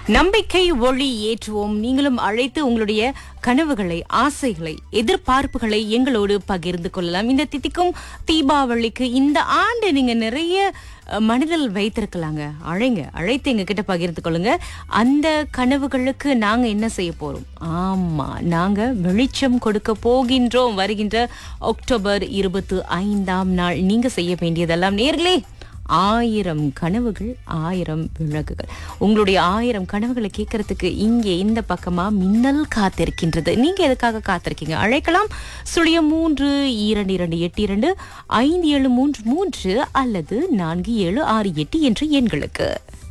நம்பிக்கை ஒளி ஏற்றுவோம் நீங்களும் அழைத்து உங்களுடைய கனவுகளை ஆசைகளை எதிர்பார்ப்புகளை எங்களோடு பகிர்ந்து கொள்ளலாம் இந்த திதிக்கும் தீபாவளிக்கு இந்த ஆண்டு நீங்க நிறைய அஹ், மனதில் வைத்திருக்கலாங்க அழைங்க அழைத்து எங்க கிட்ட பகிர்ந்து கொள்ளுங்க அந்த கனவுகளுக்கு நாங்க என்ன செய்ய போறோம் ஆமா நாங்க வெளிச்சம் கொடுக்க போகின்றோம் வருகின்ற அக்டோபர் இருபத்தி ஐந்தாம் நாள் நீங்க செய்ய வேண்டியதெல்லாம் நேர்களே ஆயிரம் கனவுகள் ஆயிரம் விளக்குகள் உங்களுடைய ஆயிரம் கனவுகளை கேட்கறதுக்கு இங்கே இந்த பக்கமா மின்னல் காத்திருக்கின்றது நீங்க எதுக்காக காத்திருக்கீங்க அழைக்கலாம் சுழியம் மூன்று இரண்டு இரண்டு எட்டு இரண்டு ஐந்து ஏழு மூன்று மூன்று அல்லது நான்கு ஏழு ஆறு எட்டு என்ற எண்களுக்கு